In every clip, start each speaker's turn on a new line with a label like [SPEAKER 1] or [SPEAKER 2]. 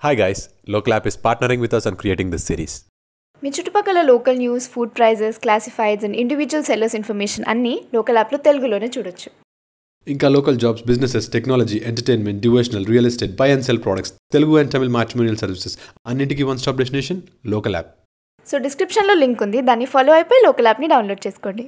[SPEAKER 1] Hi guys, Local App is partnering with us on creating this series.
[SPEAKER 2] మీ చుట్టుపక్కల local news food prices classifieds and individual sellers information అన్నీ local యాప్లో తెలుగులోనే చూడొచ్చు
[SPEAKER 1] ఇంకా local jobs businesses technology entertainment devotional real estate buy and sell products Telugu and Tamil matrimonial services అన్నిటికీ one stop destination local app
[SPEAKER 2] so డిస్క్రిప్షన్లో link ఉంది దాన్ని follow అయిపోయి లోకల్ యాప్ని డౌన్లోడ్ చేసుకోండి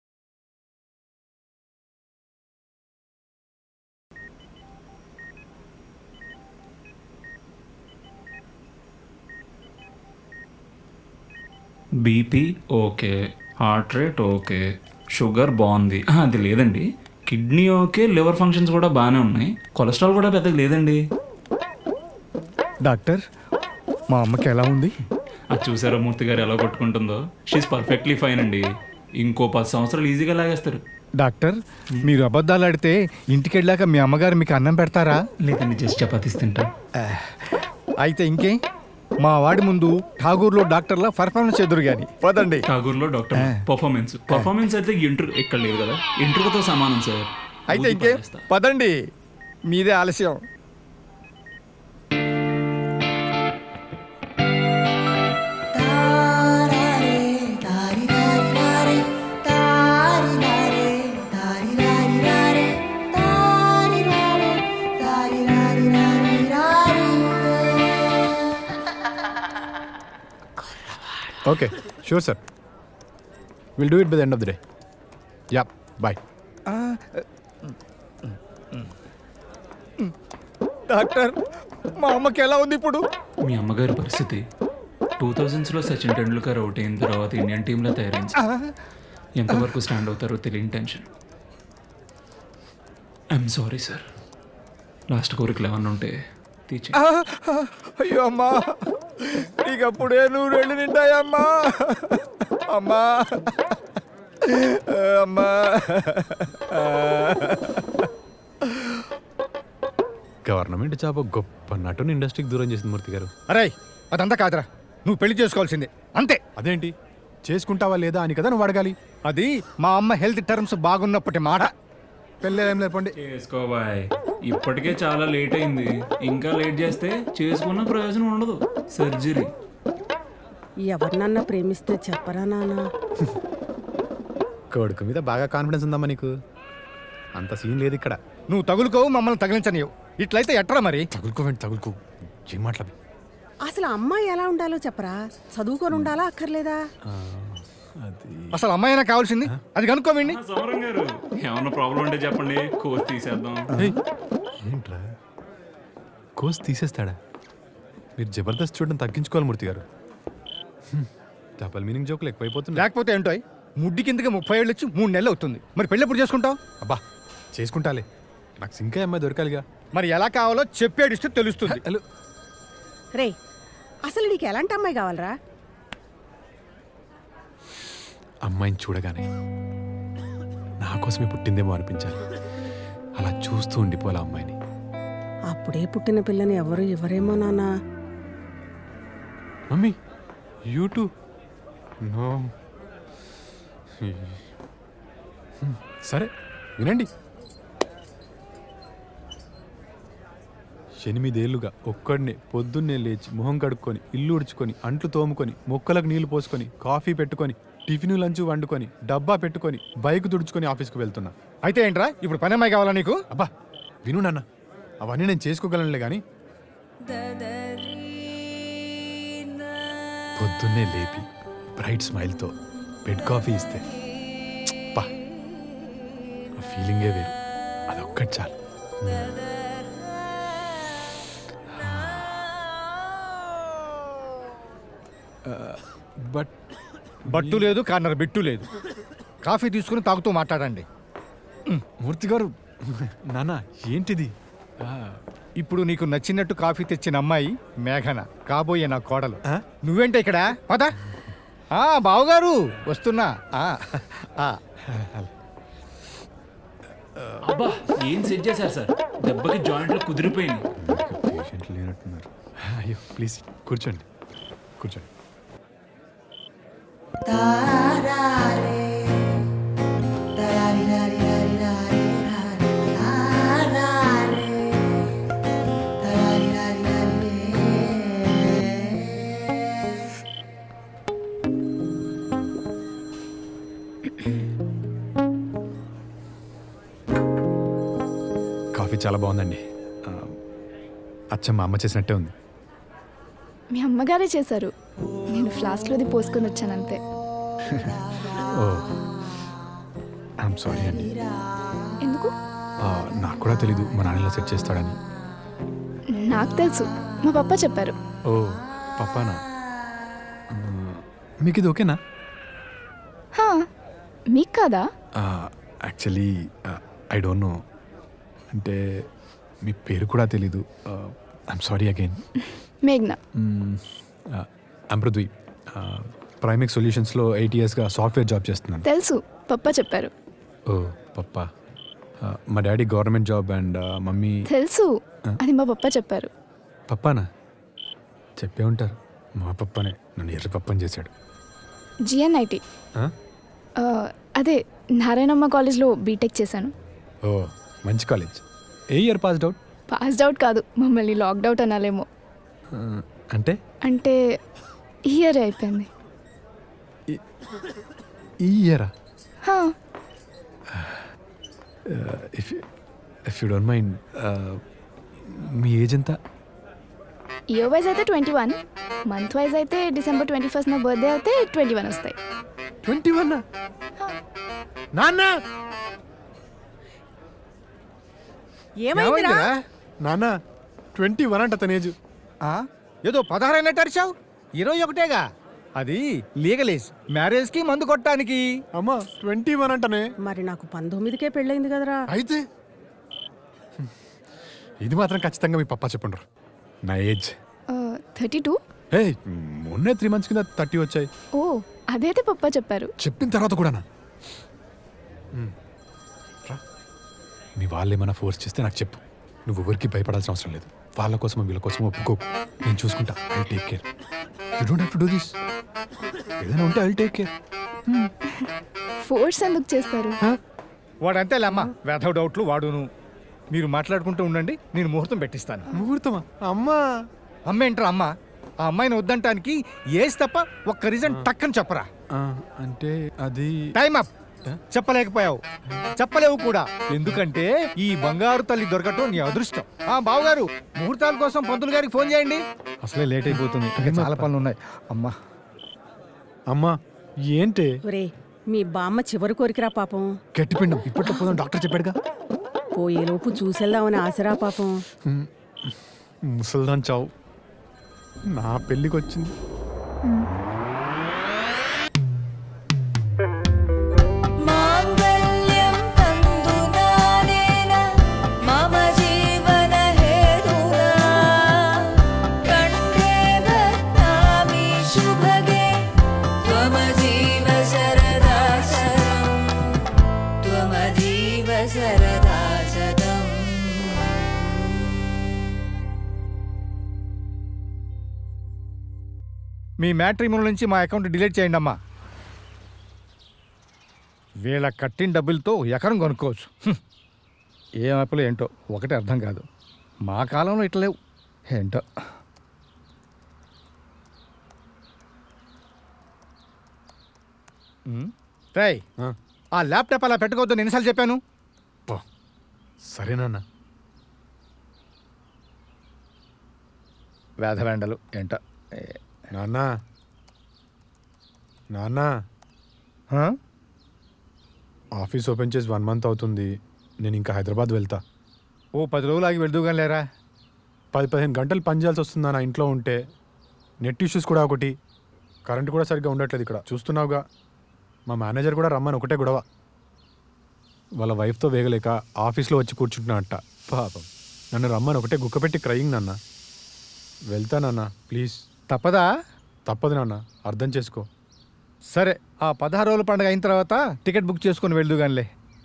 [SPEAKER 3] BP okay heart rate okay sugar బాగుంది ఆ, అది లేదండి కిడ్నీ ఓకే లివర్ ఫంక్షన్స్ కూడా బాగానే ఉన్నాయి కొలెస్ట్రాల్ కూడా పెద్దగా లేదండి
[SPEAKER 4] డాక్టర్ మా అమ్మకి ఎలా ఉంది
[SPEAKER 3] అది చూసారా మూర్తి గారు ఎలా కొట్టుకుంటుందో షీస్ పర్ఫెక్ట్లీ ఫైన్ అండి ఇంకో పది సంవత్సరాలు ఈజీగా లాగేస్తారు
[SPEAKER 4] డాక్టర్ మీరు అబద్ధాలు ఆడితే ఇంటికి వెళ్ళాక మీ అమ్మగారు మీకు అన్నం పెడతారా
[SPEAKER 3] లేదండి జస్ట్ చపాతీస్ తింటాం
[SPEAKER 4] అయితే ఇంకే మా వాడి ముందు ఠాగూర్లో డాక్టర్లా పర్ఫార్మెన్స్ ఎదురు కానీ పదండి
[SPEAKER 3] ఠాగూర్లో డాక్టర్ పర్ఫార్మెన్స్ పర్ఫార్మెన్స్ అయితే ఇంటర్ ఇక్కడ లేదు కదా ఇంటర్తో సమానం సార్
[SPEAKER 4] అయితే
[SPEAKER 3] ఊది
[SPEAKER 4] ఇంకే
[SPEAKER 3] పడేస్తా.
[SPEAKER 4] పదండి మీదే ఆలస్యం
[SPEAKER 5] Okay, sure, sir. We'll do it by the end of the day. Yeah, bye.
[SPEAKER 4] Doctor మా అమ్మకి ఎలా ఉంది ఇప్పుడు
[SPEAKER 3] మీ అమ్మగారి పరిస్థితి టూ థౌజండ్స్లో సచిన్ టెండూల్కర్ అవుట్ అయిన తర్వాత ఇండియన్ టీంలో తయారైంది సార్. ఎంతవరకు స్టాండ్ అవుతారో తెలియని tension I'm sorry sir last కోరికలు ఏమన్నా ఉంటే తీర్చి
[SPEAKER 4] అయ్యో అమ్మా నీకు అప్పుడే నూరు వెళ్ళి నిండాయమ్మా అమ్మా అమ్మా
[SPEAKER 5] గవర్నమెంట్ జాబ్ గొప్ప నటుని ఇండస్ట్రీకి దూరం చేసింది మూర్తి గారు
[SPEAKER 4] అరే అదంతా కాదురా నువ్వు పెళ్లి చేసుకోవాల్సిందే అంతే
[SPEAKER 5] అదేంటి చేసుకుంటావా లేదా అని కదా నువ్వు అడగాలి
[SPEAKER 4] అది మా అమ్మ హెల్త్ టర్మ్స్ బాగున్నప్పటి మాట
[SPEAKER 5] పెళ్ళి ఏం లేపండి
[SPEAKER 3] చేసుకోబాయ్ ఇప్పటికే చాలా లేట్ అయింది ఇంకా లేట్ చేస్తే చేసుకున్న ప్రయోజనం ఉండదు సర్జరీ
[SPEAKER 6] ఎవరినన్నా ప్రేమిస్తే చెప్పరా నాన్న
[SPEAKER 5] కొడుకు మీద బాగా కాన్ఫిడెన్స్ ఉందమ్మా నీకు అంత సీన్ లేదు ఇక్కడ
[SPEAKER 4] నువ్వు తగులుకోవు మమ్మల్ని తగిలించనియవు ఇట్లయితే ఎట్రా మరి
[SPEAKER 5] తగులుకోవండి తగులుకో ఏం మాట్లాడు
[SPEAKER 6] అసలు అమ్మాయి ఎలా ఉండాలో చెప్పరా చదువుకొని ఉండాలా అక్కర్లేదా
[SPEAKER 5] అది
[SPEAKER 4] అసలు అమ్మాయినా కావాల్సింది అది కనుక్కోవండి
[SPEAKER 3] సమరం గారు ఏమన్నా ప్రాబ్లం ఉంటే చెప్పండి కోర్స్ తీసేద్దాం
[SPEAKER 5] ఏయ్, ఏంట్రా కోర్స్ తీసేస్తాడా మీరు జబర్దస్త్ చూడడం తగ్గించుకోవాలి మూర్తి గారు డబల్ మీనింగ్ జోకులు ఎక్కువైపోతున్నాయి
[SPEAKER 4] లేకపోతే ఏంటో ముడ్డి కిందకి ముప్పై ఏళ్ళు వచ్చి మూడు నెలలు అవుతుంది మరి పెళ్ళి ఎప్పుడు చేసుకుంటావు
[SPEAKER 5] అబ్బా చేసుకుంటాలే నాకు ఇంకా అమ్మాయి దొరకాలిగా
[SPEAKER 4] మరి ఎలా కావాలో చెప్పేడిస్తే తెలుస్తుంది
[SPEAKER 5] హలో
[SPEAKER 6] రే అసలు నీకు ఎలాంటి అమ్మాయి కావాలరా
[SPEAKER 5] అమ్మాయిని చూడగానే నా కోసమే పుట్టిందేమో అనిపించాలి అలా చూస్తూ ఉండిపోలే అమ్మాయిని
[SPEAKER 6] అప్పుడే పుట్టిన పిల్లని ఎవరు ఇవ్వరేమో నాన్న
[SPEAKER 5] మమ్మీ యూటూ నో సరే వినండి ఎనిమిదేళ్లుగా ఒక్కడినే పొద్దున్నే లేచి మొహం కడుక్కొని ఇల్లు ఉడుచుకొని అంట్లు తోముకొని మొక్కలకు నీళ్లు పోసుకొని కాఫీ పెట్టుకొని టిఫిన్ లంచ్ వండుకొని డబ్బా పెట్టుకొని బైక్ తుడుచుకొని ఆఫీస్కి వెళ్తున్నా
[SPEAKER 4] అయితే ఏంట్రా ఇప్పుడు పని అమ్మాయి కావాలా నీకు
[SPEAKER 5] అబ్బా విను నాన్న అవన్నీ నేను చేసుకోగలనులే కానీ పొద్దున్నే లేపి బ్రైట్ స్మైల్తో బెడ్ కాఫీ ఇస్తే పా ఆ ఫీలింగే వేరు అదొక్కటి చాలు బట్
[SPEAKER 4] బట్టు లేదు కార్నర్ బిట్టు లేదు కాఫీ తీసుకుని తాగుతూ మాట్లాడండి
[SPEAKER 5] మూర్తి గారు నాన్న ఏంటిది ఆ,
[SPEAKER 4] ఇప్పుడు నీకు నచ్చినట్టు కాఫీ తెచ్చిన అమ్మాయి మేఘన కాబోయే నా కోడలు
[SPEAKER 5] ఆ?
[SPEAKER 4] నువ్వేంటే ఇక్కడ పద ఆ బావగారు వస్తున్నా ఆ, ఆ.
[SPEAKER 3] అబ్బా ఏం సెట్ చేశారు సార్ దెబ్బకి జాయింట్లు కుదిరిపోయింది
[SPEAKER 5] పేషెంట్లు లేనట్టున్నారు అయ్యో ప్లీజ్ కూర్చోండి కూర్చోండి
[SPEAKER 7] తారారే
[SPEAKER 5] చాలా బాగుందండి ఆ, అచ్చం మా అమ్మ చేసినట్టే ఉంది
[SPEAKER 2] మీ అమ్మగారే చేశారు నేను ఫ్లాస్క్లోది పోసుకొని వచ్చాను అంతే
[SPEAKER 5] ఓ ఐఎమ్ సారీ అండి
[SPEAKER 2] ఎందుకు
[SPEAKER 5] ఆ, నాకు కూడా తెలీదు మా నాన్న ఇలా సెట్ చేస్తాడని
[SPEAKER 2] నాకు తెలుసు మా పప్ప చెప్పారు
[SPEAKER 5] ఓ పప్పానా ఆ, మీకు ఇది ఓకేనా
[SPEAKER 2] హా, మీకు కాదా
[SPEAKER 5] యాక్చువల్లీ ఐ డోంట్ నో అంటే మీ పేరు కూడా తెలీదు ఐఎమ్ సారీ అగైన్
[SPEAKER 2] మేఘ్నా
[SPEAKER 5] ఐమ్ పృథ్వీ ప్రైమిక్ సొల్యూషన్స్లో ఎయిట్ ఇయర్స్గా సాఫ్ట్వేర్ జాబ్ చేస్తున్నాను
[SPEAKER 2] తెలుసు పప్ప చెప్పారు
[SPEAKER 5] ఓ పప్పా ఆ, మా daddy government job and mummy
[SPEAKER 2] తెలుసు అది మా పప్ప చెప్పారు
[SPEAKER 5] పప్పానా చెప్పే ఉంటారు మా పప్పనే నన్ను ఎర్ర పప్పని చేశాడు
[SPEAKER 2] జిఎన్ఐటి
[SPEAKER 5] ఆ?
[SPEAKER 2] అదే నారాయణమ్మ కాలేజ్లో బీటెక్ చేశాను
[SPEAKER 5] ఓ మంచి కాలేజ్ ఏ year passed out
[SPEAKER 2] passed out కాదు మమ్మల్ని లాక్డౌట్ అనాలేమో
[SPEAKER 5] అంటే
[SPEAKER 2] అంటే ఇయర్ అయిపోయింది
[SPEAKER 5] ఈ ఇయరా
[SPEAKER 2] హా,
[SPEAKER 5] if if you don't mind మీ ఏజ్ ఎంత
[SPEAKER 2] ఇయర్ వైజ్ అయితే ట్వంటీ వన్ మంత్ వైజ్ అయితే డిసెంబర్ ట్వంటీ ఫస్ట్ నా బర్త్డే అయితే ట్వంటీ వన్ వస్తాయి
[SPEAKER 5] ట్వంటీ వన్ నాన్న
[SPEAKER 6] ఏమైందిరా
[SPEAKER 5] నాన్న ట్వంటీ వన్ అంట తన ఏజ్
[SPEAKER 4] ఆ? ఏదో పదహారు అన్నట్టు అరిచావు ఇరవై ఒకటేగా అది లీగలేజ్ మ్యారేజ్కి మందు కొట్టడానికి
[SPEAKER 5] అమ్మా ట్వంటీ వన్ అంటనే
[SPEAKER 6] మరి నాకు పంతొమ్మిదికే పెళ్ళైంది కదరా
[SPEAKER 5] అయితే ఇది మాత్రం ఖచ్చితంగా మీ పప్ప చెప్పుండ్రు నా ఏజ్
[SPEAKER 2] థర్టీ టూ
[SPEAKER 5] ఏ మొన్నే త్రీ మంత్స్ కింద థర్టీ వచ్చాయి
[SPEAKER 2] ఓ అదైతే పప్ప చెప్పారు
[SPEAKER 5] చెప్పిన తర్వాత కూడానా మ్. రా. మీ వాళ్ళు ఏమైనా ఫోర్స్ చేస్తే నాకు చెప్పు నువ్వు ఎవరికి భయపడాల్సిన అవసరం లేదు వాళ్ళ కోసం వీళ్ళ కోసం ఒప్పుకోకు నేను చూసుకుంటా I take care you don't have to do this ఏదైనా ఉంటే ఐ టేక్ కేర్
[SPEAKER 2] ఫోర్స్ ఎందుకు చేస్తారు
[SPEAKER 4] వాడంతేలే అమ్మా వేధవ డౌట్లు వాడును మీరు మాట్లాడుకుంటూ ఉండండి నేను ముహూర్తం పెట్టిస్తాను
[SPEAKER 5] ముహూర్తమా అమ్మా
[SPEAKER 4] అమ్మ ఏంట్రా అమ్మ ఆ అమ్మాయిని వద్దంటానికి ఏసి తప్ప ఒక్క రీజన్ టక్కని చెప్పరా
[SPEAKER 5] ఆ, అంటే అది
[SPEAKER 4] టైం అప్ చెప్పలేకపోయావు చెప్పలేవు కూడా ఎందుకంటే ఈ బంగారు తల్లి దొరకటం నీ అదృష్టం ఆ బావగారు ముహూర్తాల కోసం పంతులు గారికి ఫోన్ చేయండి అసలే లేట్ అయిపోతుంది ఇంకా చాలా పనులు ఉన్నాయి అమ్మా
[SPEAKER 5] అమ్మా ఏంటి
[SPEAKER 6] ఒరే మీ బామ్మ చివరి కోరికరా పాపం
[SPEAKER 5] గట్టిపిండం ఇప్పట్లో పోదాం డాక్టర్ చెప్పాడుగా
[SPEAKER 6] పోయేలోపు చూసేద్దామని ఆశరా పాపం
[SPEAKER 5] ముసల్దాన్ చావు నా పెళ్ళికి వచ్చింది
[SPEAKER 7] माङ्गल्यं तन्तुनानेन मम जीवनहेतुना कण्ठे बध्नामि शुभगे त्वमजीव शरदा शरम् त्वमजीव शरदा शतम्
[SPEAKER 4] మీ మ్యాట్రిమోన్ నుంచి మా అకౌంట్ డిలీట్ చేయండి అమ్మా వీళ్ళ కట్టిన డబ్బులతో ఎకరం కొనుక్కోవచ్చు హ్మ్. ఏ యాప్లో ఏంటో ఒకటి అర్థం కాదు మా కాలంలో ఇట్లా లేవు ఏంటో రై
[SPEAKER 5] ఆ,
[SPEAKER 4] ఆ ల్యాప్టాప్ అలా పెట్టుకోవద్దని ఎన్నిసార్లు చెప్పాను
[SPEAKER 5] పో. సరేనన్నా
[SPEAKER 4] వేధవేండలు ఏంటో ఏ,
[SPEAKER 5] నాన్న నాన్న
[SPEAKER 4] ఆ?
[SPEAKER 5] ఆఫీస్ ఓపెన్ చేసి వన్ మంత్ అవుతుంది నేను ఇంకా హైదరాబాద్ వెళ్తా
[SPEAKER 4] ఓ పది రోజులు ఆగి వెళ్దూగాని లేరా
[SPEAKER 5] పది పదిహేను గంటలు పని చేయాల్సి వస్తుందా నా ఇంట్లో ఉంటే నెట్ ఇష్యూస్ కూడా ఒకటి కరెంట్ కూడా సరిగ్గా ఉండట్లేదు ఇక్కడ చూస్తున్నావుగా మా మేనేజర్ కూడా రమ్మని ఒకటే గొడవ వాళ్ళ వైఫ్తో వేగలేక ఆఫీస్లో వచ్చి కూర్చుంటున్నా అంట పాపం నన్ను రమ్మని ఒకటే గుక్కపెట్టి క్రయింగ్ నాన్న వెళ్తానన్నా ప్లీజ్
[SPEAKER 4] తప్పదా
[SPEAKER 5] తప్పదు నాన్న అర్థం చేసుకో
[SPEAKER 4] సరే ఆ పదహారు రోజుల పండుగ అయిన తర్వాత టికెట్ బుక్ చేసుకొని వెళ్దూగానిలే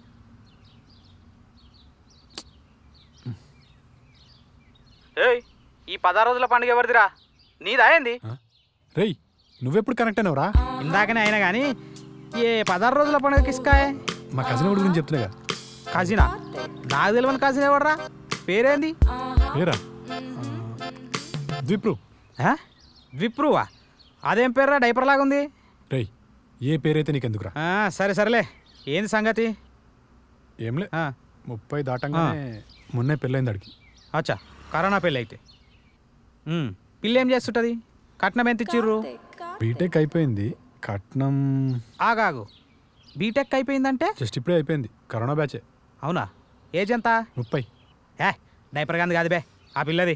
[SPEAKER 8] ఏయ్ ఈ పదహారు రోజుల పండుగ ఎవరిదిరా నీదా ఏంది
[SPEAKER 5] రేయ్ నువ్వెప్పుడు కనెక్ట్ అయినావురా
[SPEAKER 8] ఇందాకనే అయినా కానీ ఏ పదహారు రోజుల పండుగ కిస్కాయే
[SPEAKER 5] మా కజిన్ గుడి గురించి చెప్తున్నాగా
[SPEAKER 8] కజినా నాకు తెలియని కజిన్ ఎవడరా పేరేంది
[SPEAKER 5] ఏరా ద్విప్రు
[SPEAKER 8] ఆ? విప్రువా అదేం పేర్రా డైపర్ లాగా ఉంది
[SPEAKER 5] రేయ్ ఏ పేరైతే నీకెందుకురా
[SPEAKER 8] ఆ, సరే సరేలే ఏంది సంగతి
[SPEAKER 5] ఏంలే
[SPEAKER 8] ఆ,
[SPEAKER 5] ముప్పై దాటంగానే మొన్నే పెళ్ళైంది అడిగి
[SPEAKER 8] అచ్చా కరోనా పెళ్ళి అయితే ఉమ్, పిల్ల ఏం చేస్తుంటది కట్నం ఎంత ఇచ్చిర్రు
[SPEAKER 5] బీటెక్ అయిపోయింది కట్నం
[SPEAKER 8] ఆగాగు బీటెక్ అయిపోయిందంటే
[SPEAKER 5] జస్ట్ ఇప్పుడే అయిపోయింది కరోనా బ్యాచే
[SPEAKER 8] అవునా ఏజ్ ఎంత
[SPEAKER 5] ముప్పై
[SPEAKER 8] ఏ డైపర్ గాంది కాదు బే ఆ పిల్లది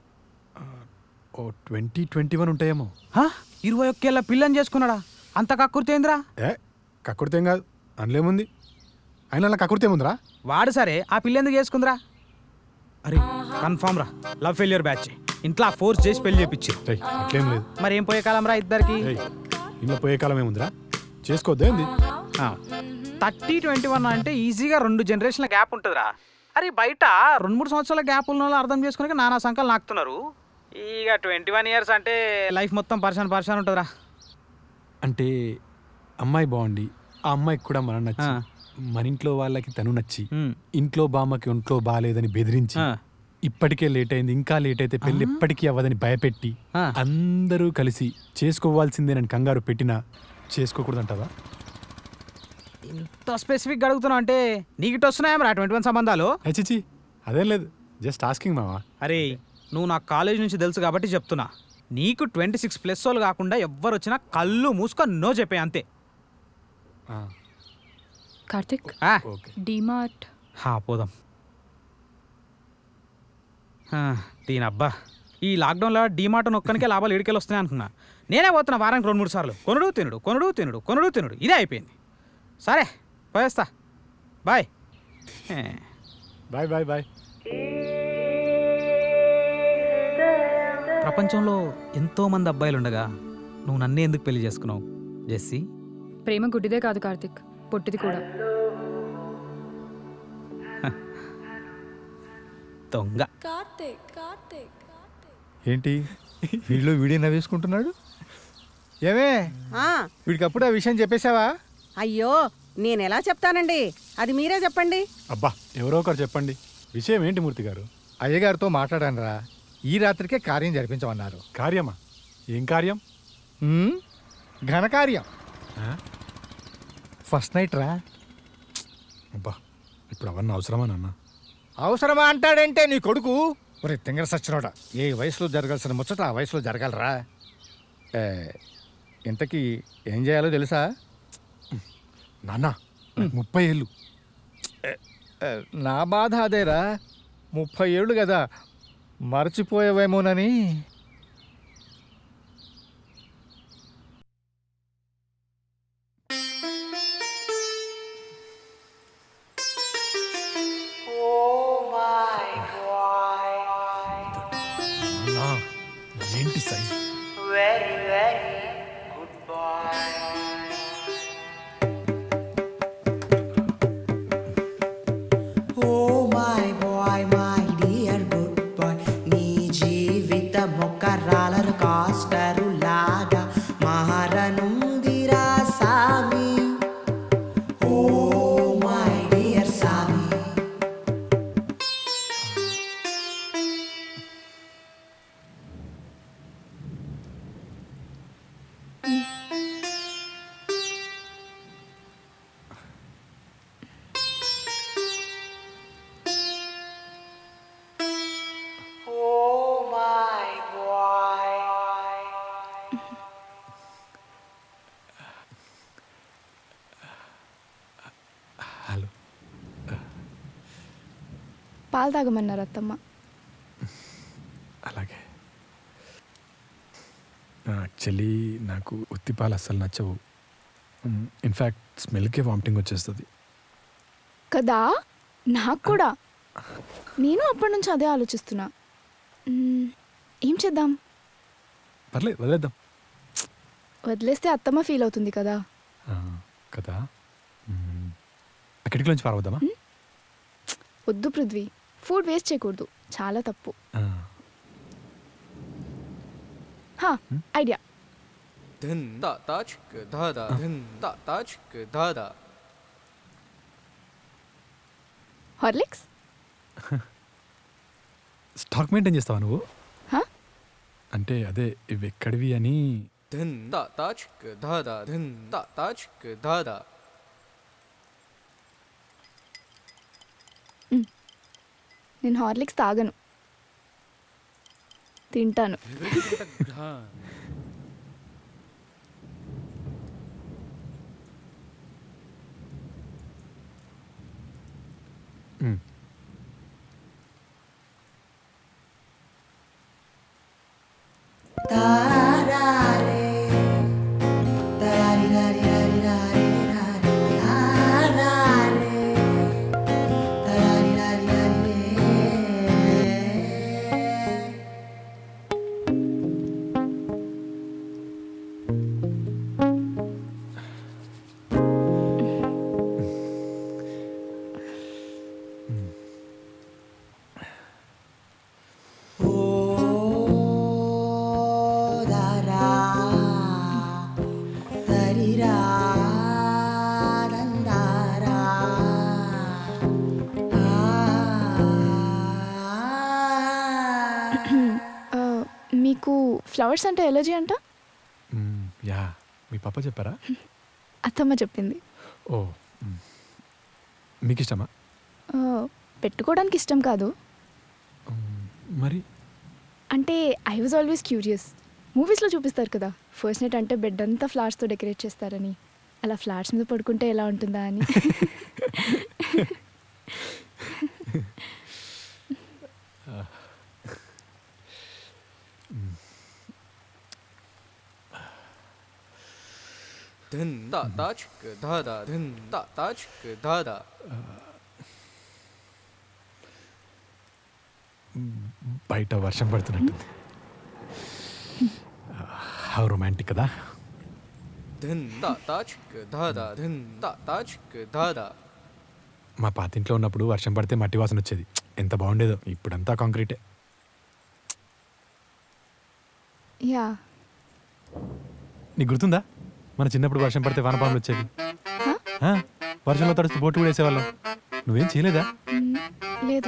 [SPEAKER 5] ఓ ట్వంటీ ట్వంటీ వన్ ఉంటాయేమో
[SPEAKER 8] హా? ఇరవై ఒక్కేళ్ళ పిల్లని చేసుకున్నాడా అంత కక్కుర్తేంద్రా
[SPEAKER 5] ఏ కక్కుడితేం కాదు అందులేముంది అయినా అలా కక్కుడితేముందిరా
[SPEAKER 8] వాడు సరే ఆ పిల్ల ఎందుకు చేసుకుందిరా అరే కన్ఫామ్ రా లవ్ ఫెయిల్యూర్ బ్యాచ్ ఇంట్లో ఫోర్స్ చేసి పెళ్లి చేపించారు
[SPEAKER 5] రేయ్ అట్లేం లేదు
[SPEAKER 8] మరి ఏం పోయే కాలం రా ఇద్దరికి
[SPEAKER 5] రేయ్ ఇంట్లో పోయే కాలం ఏముందిరా చేసుకోవద్దే ఉంది
[SPEAKER 8] థర్టీ ట్వంటీ వన్ అంటే ఈజీగా రెండు జనరేషన్ల గ్యాప్ ఉంటుందిరా అరే బయట రెండు మూడు సంవత్సరాల గ్యాప్ ఉన్న వాళ్ళు అర్థం చేసుకుని నానా సంఖ్యలు నాకుతున్నారు ఇక ట్వంటీ వన్ ఇయర్స్ అంటే లైఫ్ మొత్తం పరిశాన్ పరిశాన్ ఉంటుందిరా
[SPEAKER 5] అంటే అమ్మాయి బాగుండి ఆ అమ్మాయికి కూడా మనం నచ్చి
[SPEAKER 8] ఆ.
[SPEAKER 5] మన ఇంట్లో వాళ్ళకి తను నచ్చి
[SPEAKER 8] ఉమ్.
[SPEAKER 5] ఇంట్లో బామ్మకి ఒంట్లో బాగాలేదని బెదిరించి
[SPEAKER 8] ఆ.
[SPEAKER 5] ఇప్పటికే లేట్ అయింది ఇంకా లేట్ అయితే పెళ్లి ఎప్పటికీ అవ్వదని భయపెట్టి
[SPEAKER 8] ఆ.
[SPEAKER 5] అందరూ కలిసి చేసుకోవాల్సిందేనని కంగారు పెట్టినా చేసుకోకూడదంటావా
[SPEAKER 8] ఇంత స్పెసిఫిక్ అడుగుతున్నావు అంటే నీకు ఇటు వస్తున్నాయా మరి ట్వంటీ వన్ సంబంధాలు
[SPEAKER 5] చిచి అదేం లేదు జస్ట్ ఆస్కింగ్ మావా
[SPEAKER 8] అరే నువ్వు నా కాలేజ్ నుంచి తెలుసు కాబట్టి చెప్తున్నా నీకు ట్వంటీ సిక్స్ ప్లస్ వాళ్ళు కాకుండా ఎవ్వరు వచ్చినా కళ్ళు మూసుకొని నో చెప్పే అంతే
[SPEAKER 9] కార్తిక్
[SPEAKER 8] ఆ,
[SPEAKER 5] ఓకే
[SPEAKER 9] డిమార్ట్
[SPEAKER 8] హా, పోదాం ఆ, దీని అబ్బా ఈ లాక్డౌన్లో డీమార్ట్ నొక్కనికే లాభాలు ఏడుకెళ్ళి వస్తున్నాయి అనుకున్నా నేనే పోతున్నా వారానికి రెండు మూడు సార్లు కొనుడు తినుడు కొనుడు తినుడు కొనుడు తినుడు ఇదే అయిపోయింది సరే పోయేస్తా బాయ్ ఏ.
[SPEAKER 5] బాయ్ బాయ్ బాయ్
[SPEAKER 8] ప్రపంచంలో ఎంతో మంది అబ్బాయిలు ఉండగా నువ్వు నన్నే ఎందుకు పెళ్లి చేసుకున్నావు జెస్సీ
[SPEAKER 9] ప్రేమ గుడ్డిదే కాదు కార్తిక్ పొట్టిది కూడా
[SPEAKER 8] దొంగ
[SPEAKER 4] ఏంటి వీడిలో వీడియో నవ్వేసుకుంటున్నాడు ఏమే
[SPEAKER 6] ఆ,
[SPEAKER 4] వీడికి అప్పుడు ఆ విషయం చెప్పేశావా
[SPEAKER 6] అయ్యో నేనెలా చెప్తానండి అది మీరే చెప్పండి
[SPEAKER 5] అబ్బా ఎవరో ఒకరు చెప్పండి విషయం ఏంటి మూర్తి గారు
[SPEAKER 4] అయ్యగారితో మాట్లాడాను రా ఈ రాత్రికే కార్యం జరిపించమన్నారు
[SPEAKER 5] కార్యమా ఏం కార్యం
[SPEAKER 4] ఉమ్, ఘనకార్యం
[SPEAKER 5] ఆ?
[SPEAKER 4] ఫస్ట్ నైట్ రా
[SPEAKER 5] అబ్బా ఇప్పుడు అవన్నీ అవసరమా నాన్న
[SPEAKER 4] అవసరమా అంటాడంటే నీ కొడుకు ఒరే తింగర సచ్చినోడ ఏ వయసులో జరగాల్సిన ముచ్చట ఆ వయసులో జరగాలరా ఏ, ఇంతకీ ఏం చేయాలో తెలుసా
[SPEAKER 5] నాన్న నాకు ముప్పై ఏళ్ళు
[SPEAKER 4] ఏ, నా బాధ అదేరా ముప్పై ఏళ్ళు కదా మరచిపోయావేమోనని
[SPEAKER 5] నాన్నా, ఏంటి size
[SPEAKER 10] Oh my boy, my dear good boy నీ జీవితం ఒక రాలర్ కాస్టరు లాగా మారనుందిరా సామి ఓ మై డియర్ సామి Oh my boy
[SPEAKER 5] హలో
[SPEAKER 2] పాలు తాగమన్నారు అత్తమ్మ
[SPEAKER 5] అలాగే యాక్చువల్లీ నాకు ఉత్తిపాలు అస్సలు నచ్చవు ఇన్ఫ్యాక్ట్ స్మెల్కే వామిటింగ్ వచ్చేస్తుంది
[SPEAKER 2] కదా నాకు కూడా నేను అప్పటి నుంచి అదే ఆలోచిస్తున్నా మ్మ్, ఏం చేద్దాం
[SPEAKER 5] పర్లేదు వదిలేద్దాం
[SPEAKER 2] వదిలేస్తే అత్తమ్మ ఫీల్ అవుతుంది కదా
[SPEAKER 5] ఆ, కదా మ్మ్. ఆ కిటికీలోంచి పారవద్దామా
[SPEAKER 2] వద్దు పృథ్వీ ఫుడ్ వేస్ట్ చేయకూడదు చాలా తప్పు
[SPEAKER 5] ఆ,
[SPEAKER 2] హా ఐడియా
[SPEAKER 11] ధన్ దా తాచ్ దా దా ధన్ దా తాచ్ దా దా
[SPEAKER 2] హార్లిక్స్
[SPEAKER 5] స్టాక్ మెయింటైన్ చేస్తావా నువ్వు
[SPEAKER 2] హా?
[SPEAKER 5] అంటే అదే ఇవి ఎక్కడివి అని
[SPEAKER 11] ధన్ దా తాచ్ దా దా ధన్ దా తాచ్ దా దా
[SPEAKER 2] నేను హార్లిక్స్ తాగను తింటాను
[SPEAKER 5] మ్మ్.
[SPEAKER 2] ఆ, మీకు ఫ్లవర్స్ అంటే ఎలర్జీ అంట
[SPEAKER 5] మ్మ్, యా మీ పాప చెప్పారా
[SPEAKER 2] అత్తమ్మ చెప్పింది
[SPEAKER 5] ఓ మ్మ్. మీకు ఇష్టమా
[SPEAKER 2] ఆ, పెట్టుకోవడానికి ఇష్టం కాదు
[SPEAKER 5] మరి
[SPEAKER 2] అంటే ఐ వాజ్ ఆల్వేస్ క్యూరియస్ మూవీస్లో చూపిస్తారు కదా ఫస్ట్ నైట్ అంటే బెడ్ అంతా ఫ్లవర్స్తో డెకరేట్ చేస్తారని అలా ఫ్లవర్స్ మీద పడుకుంటే ఎలా ఉంటుందా అని
[SPEAKER 11] ధన్ దా తాచ్ దా దా ధన్ దా తాచ్ దా దా
[SPEAKER 5] బయట వర్షం పడుతున్నట్టుంది హౌ రొమాంటిక్ కదా
[SPEAKER 11] ధన్ దా తాచ్ దా దా ధన్ దా తాచ్ దా దా
[SPEAKER 5] మా పాతింట్లో ఉన్నప్పుడు వర్షం పడితే మట్టి వాసన వచ్చేది ఎంత బాగుండేదో ఇప్పుడంతా కాంక్రీటే
[SPEAKER 2] యా
[SPEAKER 5] నీకు గుర్తుందా మన చిన్నప్పుడు వర్షం పడితే వానపాములు వచ్చేవి ఆ, వర్షంలో తడుస్తూ బోటు కూడా వేసేవాళ్ళం నువ్వేం చేయలేదా
[SPEAKER 2] మ్, లేదు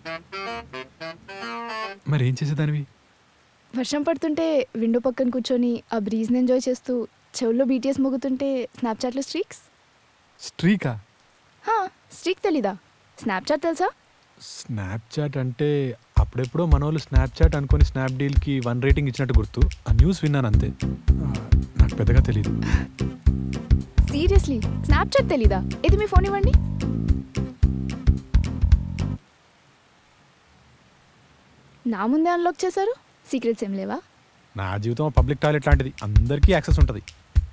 [SPEAKER 5] మరి ఏం చేసేదానివి
[SPEAKER 2] వర్షం పడుతుంటే విండో పక్కన కూర్చొని ఆ బ్రీజ్ని ఎంజాయ్ చేస్తూ చెవుల్లో బీటీఎస్ మోగుతుంటే స్నాప్చాట్లో స్ట్రీక్స్
[SPEAKER 5] స్ట్రీకా
[SPEAKER 2] స్ట్రీక్ తెలీదా స్నాప్చాట్ తెలుసా
[SPEAKER 5] స్నాప్చాట్ అంటే అప్పుడెప్పుడో మనోళ్ళు స్నాప్చాట్ అనుకొని స్నాప్డీల్కి వన్ రేటింగ్ ఇచ్చినట్టు గుర్తు ఆ న్యూస్ విన్నాను అంతే ఆ, నాకు పెద్దగా తెలియదు
[SPEAKER 2] సీరియస్లీ స్నాప్చాట్ తెలీదా ఇది మీ ఫోన్ ఇవ్వండి నా ముందే అన్లాక్ చేశారు సీక్రెట్స్ ఏం లేవా
[SPEAKER 5] నా జీవితం పబ్లిక్ టాయిలెట్ లాంటిది అందరికీ యాక్సెస్ ఉంటుంది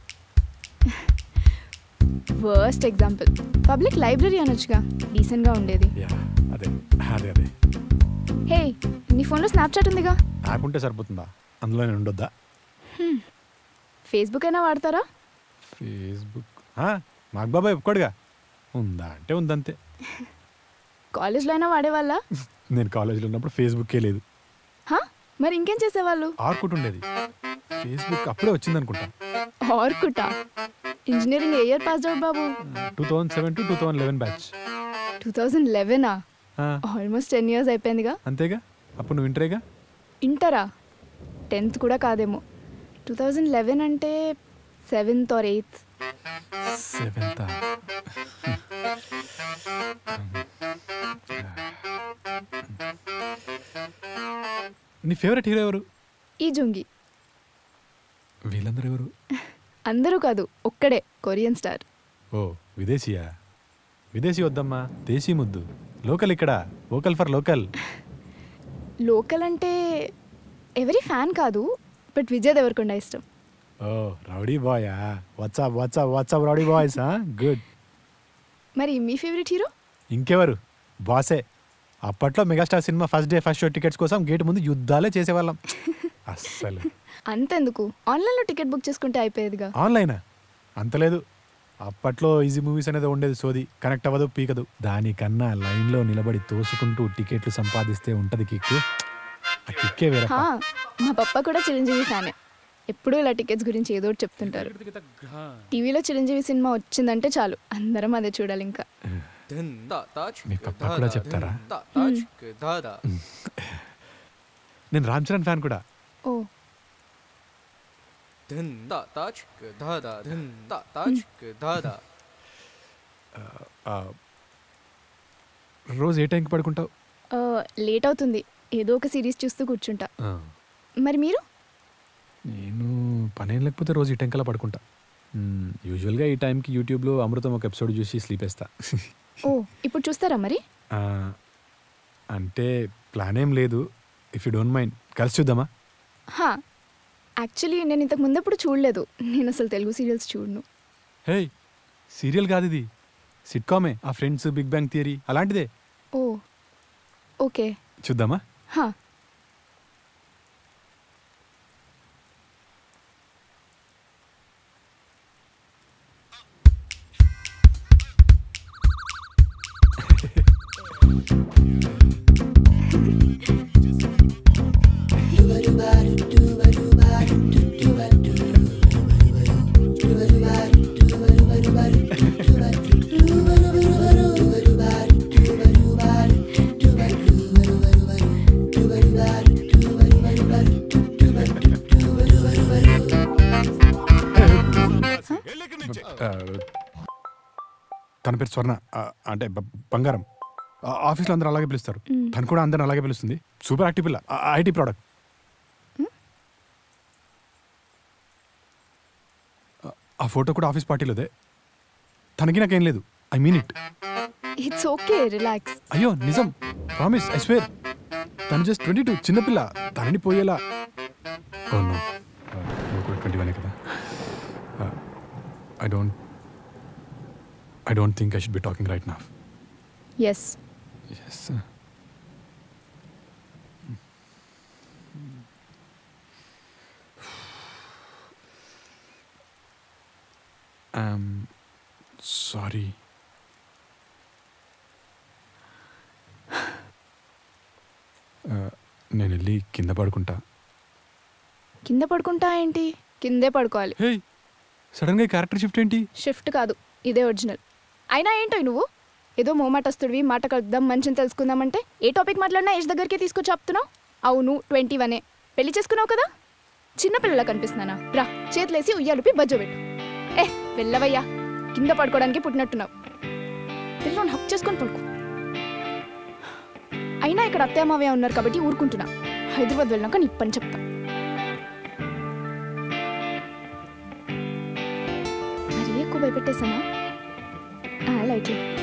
[SPEAKER 2] వర్స్ట్ ఎగ్జాంపుల్ పబ్లిక్ లైబ్రరీ అనొచ్చుగా డీసెంట్గా ఉండేది
[SPEAKER 5] అదే అదే అదే
[SPEAKER 2] హే నీ ఫోన్లో స్నాప్చాట్ ఉందిగా
[SPEAKER 5] నాకుంటే సరిపోతుందా అందులో నేను ఉండొద్దా
[SPEAKER 2] హ్మ్. ఫేస్బుక్ అయినా వాడతారా
[SPEAKER 5] ఫేస్బుక్ మాకు బాబాయ్ ఒక్కడుగా ఉందా అంటే ఉందంతే
[SPEAKER 2] కాలేజ్లో అయినా వాడేవాళ్ళ
[SPEAKER 5] నేను కాలేజీలో ఉన్నప్పుడు ఫేస్బుక్కే లేదు
[SPEAKER 2] హా? మరి ఇంకేం చేసేవాళ్ళు
[SPEAKER 5] ఆర్కుట్ ఉండేది ఫేస్బుక్ అప్పుడే వచ్చింది అనుకుంటా
[SPEAKER 2] ఆర్కుటా ఇంజనీరింగ్ ఏ ఇయర్ పాస్ అవుట్ బాబు
[SPEAKER 5] two thousand seven to two thousand eleven batch
[SPEAKER 2] two thousand లెవెనా ఆల్మోస్ట్ టెన్ ఇయర్స్ అయిపోయిందిగా
[SPEAKER 5] అంతేగా అప్పుడు నువ్వు ఇంటరేగా
[SPEAKER 2] ఇంటరా టెన్త్ కూడా కాదేమో టూ థౌజండ్ లెవెన్ అంటే సెవెంత్ ఆర్ ఎయిత్
[SPEAKER 5] సెవెంత్ నీ ఫేవరెట్ హీరో ఎవరు
[SPEAKER 2] ఈ జుంగి
[SPEAKER 5] వీళ్ళందరూ ఎవరు
[SPEAKER 2] అందరూ కాదు ఒక్కడే కొరియన్ స్టార్
[SPEAKER 5] ఓ విదేశీయా విదేశీ వద్దమ్మా దేశీ ముద్దు లోకల్ ఇక్కడ వోకల్ ఫర్ లోకల్
[SPEAKER 2] లోకల్ అంటే ఎవరి ఫ్యాన్ కాదు బట్ విజయ్ దేవరకొండ ఇష్టం
[SPEAKER 5] ఓ రౌడీ బాయా what's up what's up what's up rowdy boys good
[SPEAKER 2] మరి మీ ఫేవరెట్ హీరో
[SPEAKER 5] ఇంకెవరు బాసే అప్పట్లో మెగాస్టార్ సినిమా first day first show tickets కోసం గేట్ ముందు యుద్ధాలే చేసేవాళ్ళం అస్సలు
[SPEAKER 2] అంతెందుకు ఆన్లైన్లో టికెట్ బుక్ చేసుకుంటే అయిపోయేదిగా
[SPEAKER 5] ఆన్లైనా అంత లేదు అప్పట్లో ఈజీ మూవీస్ అనేది ఉండేది సోది కనెక్ట్ అవ్వదు పీకదు దానికన్నా లైన్లో నిలబడి తోసుకుంటూ టికెట్లు సంపాదిస్తే ఉంటది కిక్కు ఆ కిక్కే వేరే
[SPEAKER 2] హా, మా పప్ప కూడా చిరంజీవి ఫ్యానే ఎప్పుడూ ఇలా టికెట్స్ గురించి ఏదో ఒకటి చెప్తుంటారు టీవీలో చిరంజీవి సినిమా వచ్చిందంటే చాలు అందరం అదే చూడాలి ఇంకా
[SPEAKER 11] ధన్ దా తాచ్
[SPEAKER 5] మీ పప్ప కూడా చెప్తారా
[SPEAKER 11] దా తాచ్ దా దా
[SPEAKER 5] నేను రామ్ చరణ్ ఫ్యాన్ కూడా
[SPEAKER 2] ఓ
[SPEAKER 11] ధన్ దా తాచ్ దా దా ధన్ దా తాచ్ దా దా
[SPEAKER 5] ఆ, రోజు ఏ టైంకి పడుకుంటావు
[SPEAKER 2] లేట్ అవుతుంది ఏదో ఒక సిరీస్ చూస్తూ కూర్చుంటా మరి మీరు
[SPEAKER 5] నేను పనేం లేకపోతే రోజు ఈ టెంకలా పడుకుంటా మ్మ్, యూజువల్గా ఈ టైంకి యూట్యూబ్లో అమృతం ఒక ఎపిసోడ్ చూసి స్లీప్ వేస్తా
[SPEAKER 2] ఓ ఇప్పుడు చూస్తారా మరి
[SPEAKER 5] ఆ, అంటే ప్లాన్ ఏం లేదు ఇఫ్ యూ డోంట్ మైండ్ కలిసి చూద్దామా
[SPEAKER 2] హా యాక్చువల్లీ నేను ఇంతకు ముందు ఎప్పుడు చూడలేదు నేను అసలు తెలుగు సీరియల్స్ చూడను
[SPEAKER 5] హే సీరియల్ కాదు ఇది సిట్కామే ఆ ఫ్రెండ్స్ బిగ్ బ్యాంగ్ థియరీ అలాంటిదే
[SPEAKER 2] ఓ ఓకే
[SPEAKER 5] చూద్దామా
[SPEAKER 2] హా
[SPEAKER 5] ఆ, తన పేరు స్వర్ణ ఆ, అంటే బ- బంగారం ఆ, ఆఫీస్లో అందరూ అలాగే పిలుస్తారు
[SPEAKER 2] మ్మ్.
[SPEAKER 5] తను కూడా అందరిని అలాగే పిలుస్తుంది సూపర్ యాక్టివ్ పిల్ల ఐటీ ప్రోడక్ట్ ఆ- ఆ ఫోటో కూడా ఆఫీస్ పార్టీలోదే తనకి నాకేం లేదు I mean it
[SPEAKER 2] it's okay relax
[SPEAKER 5] అయ్యో నిజం ప్రామిస్ ఐ స్వేర్ తను జస్ట్ ట్వంటీ టూ చిన్నపిల్ల తనని పోయేలా ఓ నో నువ్వు కూడా ట్వంటీ వనే కదా I don't I don't think I should be talking right నా
[SPEAKER 2] ఎస్
[SPEAKER 5] ఎస్ సారీ నేను వెళ్ళి కింద పడుకుంటా
[SPEAKER 2] కింద పడుకుంటా ఏంటి కిందే పడుకోవాలి
[SPEAKER 5] హే సడన్గా క్యారెక్టర్ షిఫ్ట్ ఏంటి
[SPEAKER 2] షిఫ్ట్ కాదు ఇదే ఒరిజినల్ అయినా ఏంటో నువ్వు ఏదో మోమాటస్తుడివి మాట కలుద్దాం మంచిని తెలుసుకుందామంటే ఏ టాపిక్ మాట్లాడినా ఏజ్ దగ్గరికి తీసుకొచ్చి చెప్తున్నావు అవును ట్వంటీ వనే పెళ్లి చేసుకున్నావు కదా చిన్నపిల్లలా కనిపిస్తున్నానా రా చేతులేసి ఉయ్యాలుపి బజ్జోబెట్టు ఏ వెళ్ళవయ్యా కింద పడుకోవడానికి పుట్టినట్టున్నావు పిల్లని హక్ చేసుకొని పడుకో అయినా ఇక్కడ అత్తయ్య మావయ్య ఉన్నారు కాబట్టి ఊరుకుంటున్నా హైదరాబాద్ వెళ్ళాక నీ పని చెప్తా మరీ ఎక్కువ భయపెట్టేశానా లైట్లీ